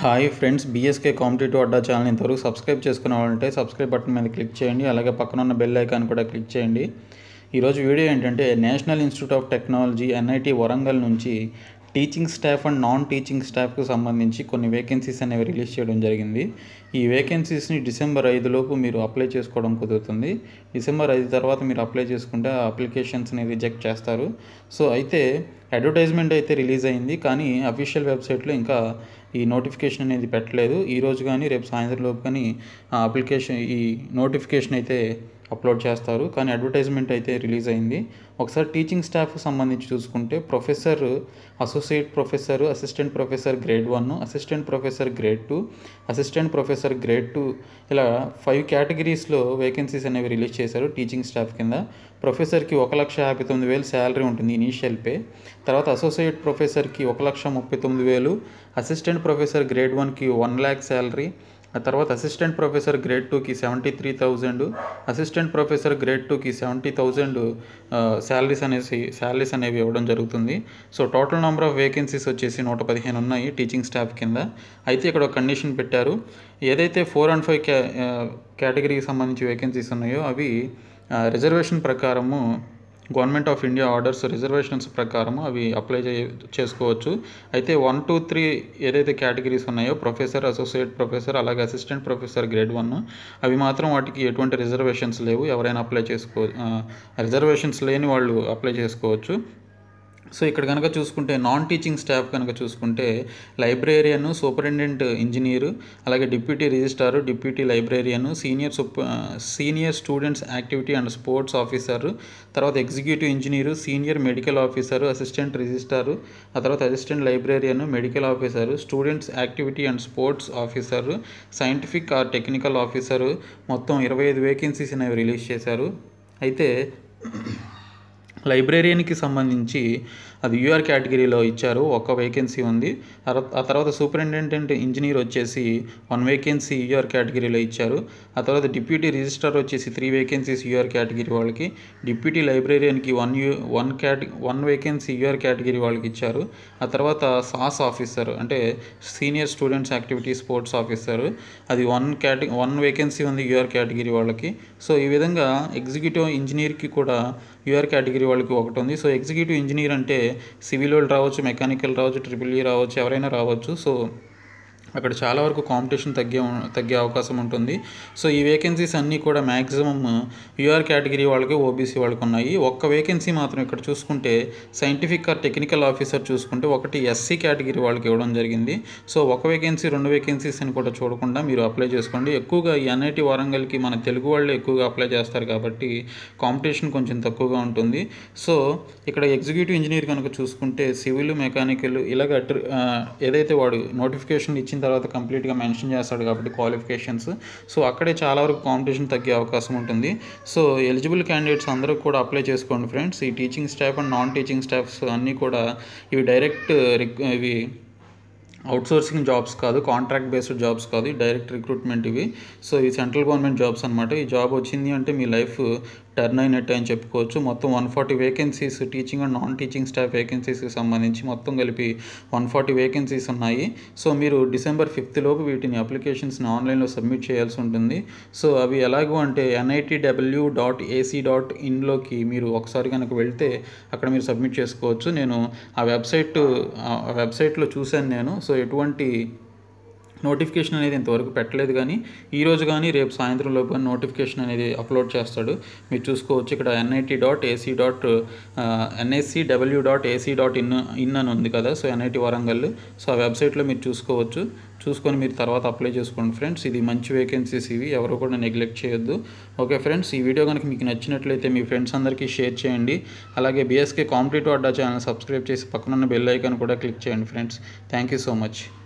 hi friends BSK competitive Adda channel ఇంతవరకు subscribe చేసుకునే వాళ్ళంటే సబ్స్క్రైబ్ బటన్ మీద క్లిక్ చేయండి అలాగే పక్కన ఉన్న బెల్ ఐకాన్ కూడా క్లిక్ చేయండి ఈరోజు వీడియో ఏంటంటే national institute of technology NIT Warangal నుంచి teaching staff and non teaching స్టాఫ్కి సంబంధించి కొన్ని వేకెన్సీస్ అనేవి రిలీజ్ చేయడం జరిగింది ఈ వేకెన్సీస్ని డిసెంబర్ ఐదులోపు మీరు అప్లై చేసుకోవడం కుదురుతుంది డిసెంబర్ ఐదు తర్వాత మీరు అప్లై చేసుకుంటే ఆ అప్లికేషన్స్ని రిజెక్ట్ చేస్తారు సో అయితే అడ్వర్టైజ్మెంట్ అయితే రిలీజ్ అయింది కానీ అఫీషియల్ వెబ్సైట్లో ఇంకా ఈ నోటిఫికేషన్ అనేది పెట్టలేదు ఈ రోజు కానీ రేపు సాయంత్రం లోపు కానీ ఆ అప్లికేషన్ ఈ నోటిఫికేషన్ అయితే అప్లోడ్ చేస్తారు కానీ అడ్వర్టైజ్మెంట్ అయితే రిలీజ్ అయింది ఒకసారి టీచింగ్ స్టాఫ్ సంబంధించి చూసుకుంటే professor associate professor assistant professor grade one assistant professor grade two assistant professor grade two ఇలా ఫైవ్ కేటగిరీస్లో వేకెన్సీస్ అనేవి రిలీజ్ చేశారు టీచింగ్ స్టాఫ్ కింద ప్రొఫెసర్కి ఒక లక్ష యాభై తొమ్మిది వేలు శాలరీ ఉంటుంది ఇనీషియల్ పే తర్వాత అసోసియేట్ ప్రొఫెసర్కి ఒక లక్ష ముప్పై తొమ్మిది వేలు అసిస్టెంట్ ప్రొఫెసర్ గ్రేడ్ వన్కి వన్ ల్యాక్ శాలరీ ఆ తర్వాత అసిస్టెంట్ ప్రొఫెసర్ గ్రేడ్ టూకి seventy three thousand assistant professor grade టూకి సెవెంటీ థౌజండ్ శాలరీస్ అనేసి శాలరీస్ అనేవి ఇవ్వడం జరుగుతుంది so total number of vacancies వచ్చేసి నూట పదిహేను ఉన్నాయి టీచింగ్ స్టాఫ్ కింద అయితే ఇక్కడ ఒక కండిషన్ పెట్టారు ఏదైతే ఫోర్ అండ్ ఫైవ్ క్యా కేటగిరీకి సంబంధించి వేకెన్సీస్ ఉన్నాయో అవి రిజర్వేషన్ ప్రకారము government of India orders reservations ప్రకారం అవి అప్లై చే చేసుకోవచ్చు అయితే వన్ టూ త్రీ ఏదైతే కేటగిరీస్ ఉన్నాయో ప్రొఫెసర్ అసోసియేట్ ప్రొఫెసర్ అలాగే అసిస్టెంట్ ప్రొఫెసర్ గ్రేడ్ వన్ అవి మాత్రం వాటికి ఎటువంటి రిజర్వేషన్స్ లేవు ఎవరైనా అప్లై చేసుకో రిజర్వేషన్స్ లేని వాళ్ళు అప్లై చేసుకోవచ్చు సో ఇక్కడ కనుక చూసుకుంటే నాన్ టీచింగ్ స్టాఫ్ కనుక చూసుకుంటే లైబ్రేరియన్ సూపరింటెండెంట్ ఇంజనీరు అలాగే deputy registrar deputy librarian senior సూప senior students activity and sports officer తర్వాత executive engineer senior medical officer assistant registrar ఆ తర్వాత assistant librarian medical officer students activity and sports officer scientific or technical officer మొత్తం ఇరవై ఐదు vacancies అనేవి release చేశారు అయితే లైబ్రేరియన్కి సంబంధించి అది యూఆర్ కేటగిరీలో ఇచ్చారు ఒక వేకెన్సీ ఉంది ఆ తర్వాత సూపరింటెండెంట్ ఇంజనీర్ వచ్చేసి వన్ వేకెన్సీ యూఆర్ కేటగిరీలో ఇచ్చారు ఆ తర్వాత డిప్యూటీ రిజిస్ట్రార్ వచ్చేసి త్రీ వేకెన్సీస్ యూఆర్ కేటగిరీ వాళ్ళకి డిప్యూటీ లైబ్రేరియన్కి వన్ యూ వన్ కేట వన్ వేకెన్సీ యూఆర్ కేటగిరీ వాళ్ళకి ఇచ్చారు ఆ తర్వాత సాస్ ఆఫీసర్ అంటే senior students activity sports officer అది వన్ కేట వన్ వేకెన్సీ ఉంది యూఆర్ కేటగిరీ వాళ్ళకి సో ఈ విధంగా ఎగ్జిక్యూటివ్ ఇంజనీర్కి కూడా యూఆర్ కేటగిరీ వాళ్ళకి ఒకటి ఉంది సో ఎగ్జిక్యూటివ్ ఇంజనీర్ అంటే సివిల్ వాళ్ళు రావచ్చు మెకానికల్ రావచ్చు ట్రిపుల్ ఈ రావచ్చు ఎవరైనా రావచ్చు సో అక్కడ చాలా వరకు కాంపిటీషన్ తగ్గే తగ్గే అవకాశం ఉంటుంది సో ఈ వేకెన్సీస్ అన్నీ కూడా మ్యాక్సిమం యూఆర్ కేటగిరీ వాళ్ళకి ఓబీసీ వాళ్ళకి ఉన్నాయి ఒక్క వేకెన్సీ మాత్రం ఇక్కడ చూసుకుంటే సైంటిఫిక్ ఆర్ టెక్నికల్ ఆఫీసర్ చూసుకుంటే ఒకటి ఎస్సీ కేటగిరీ వాళ్ళకి ఇవ్వడం జరిగింది సో ఒక వేకెన్సీ రెండు వేకెన్సీస్ అని కూడా చూడకుండా మీరు అప్లై చేసుకోండి ఎక్కువగా ఈ ఎన్ఐటి వరంగల్కి మన తెలుగు వాళ్ళు ఎక్కువగా అప్లై చేస్తారు కాబట్టి కాంపిటీషన్ కొంచెం తక్కువగా ఉంటుంది సో ఇక్కడ ఎగ్జిక్యూటివ్ ఇంజనీర్ కనుక చూసుకుంటే సివిల్ మెకానికల్ ఇలాగ ఏదైతే వాడు నోటిఫికేషన్ ఇచ్చిన తర్వాత కంప్లీట్గా మెన్షన్ చేస్తాడు కాబట్టి క్వాలిఫికేషన్స్ సో అక్కడే చాలా వరకు కాంపిటీషన్ తగ్గే అవకాశం ఉంటుంది సో ఎలిజిబుల్ క్యాండిడేట్స్ అందరూ కూడా అప్లై చేసుకోండి ఫ్రెండ్స్ ఈ teaching staff and non teaching staffs అన్నీ కూడా ఇవి డైరెక్ట్ ఇవి అవుట్సోర్సింగ్ జాబ్స్ కాదు కాంట్రాక్ట్ బేస్డ్ జాబ్స్ కాదు డైరెక్ట్ రిక్రూట్మెంట్ ఇవి సో ఈ సెంట్రల్ గవర్నమెంట్ జాబ్స్ అనమాట ఈ జాబ్ వచ్చింది అంటే మీ లైఫ్ టర్న్ అయినట్టు అని చెప్పుకోవచ్చు మొత్తం one forty vacancies teaching and non teaching staff వేకెన్సీస్కి సంబంధించి మొత్తం కలిపి వన్ ఫార్టీ వేకెన్సీస్ ఉన్నాయి సో మీరు డిసెంబర్ ఫిఫ్త్ లోపు వీటిని అప్లికేషన్స్ని ఆన్లైన్లో సబ్మిట్ చేయాల్సి ఉంటుంది సో అవి ఎలాగో అంటే NIT W dot AC dot ఇన్లోకి మీరు ఒకసారి కనుక వెళ్తే అక్కడ మీరు సబ్మిట్ చేసుకోవచ్చు నేను ఆ వెబ్సైట్ ఆ వెబ్సైట్లో చూశాను నేను సో ఎటువంటి నోటిఫికేషన్ అనేది ఇంతవరకు పెట్టలేదు కానీ ఈరోజు కానీ రేపు సాయంత్రం లోపు కానీ నోటిఫికేషన్ అనేది అప్లోడ్ చేస్తాడు మీరు చూసుకోవచ్చు ఇక్కడ NIT dot AC dot NIC W dot AC dot in in అని ఉంది కదా సో ఎన్ఐటి వరంగల్ సో ఆ వెబ్సైట్లో మీరు చూసుకోవచ్చు చూసుకొని మీరు తర్వాత అప్లై చేసుకోండి ఫ్రెండ్స్ ఇది మంచి వేకెన్సీస్ ఇవి ఎవరు కూడా నెగ్లెక్ట్ చేయొద్దు ఓకే ఫ్రెండ్స్ ఈ వీడియో కనుక మీకు నచ్చినట్లయితే మీ ఫ్రెండ్స్ అందరికీ షేర్ చేయండి అలాగే BSK competitive Adda channel subscribe చేసి పక్కనున్న బెల్ ఐకాన్ కూడా క్లిక్ చేయండి friends thank you so much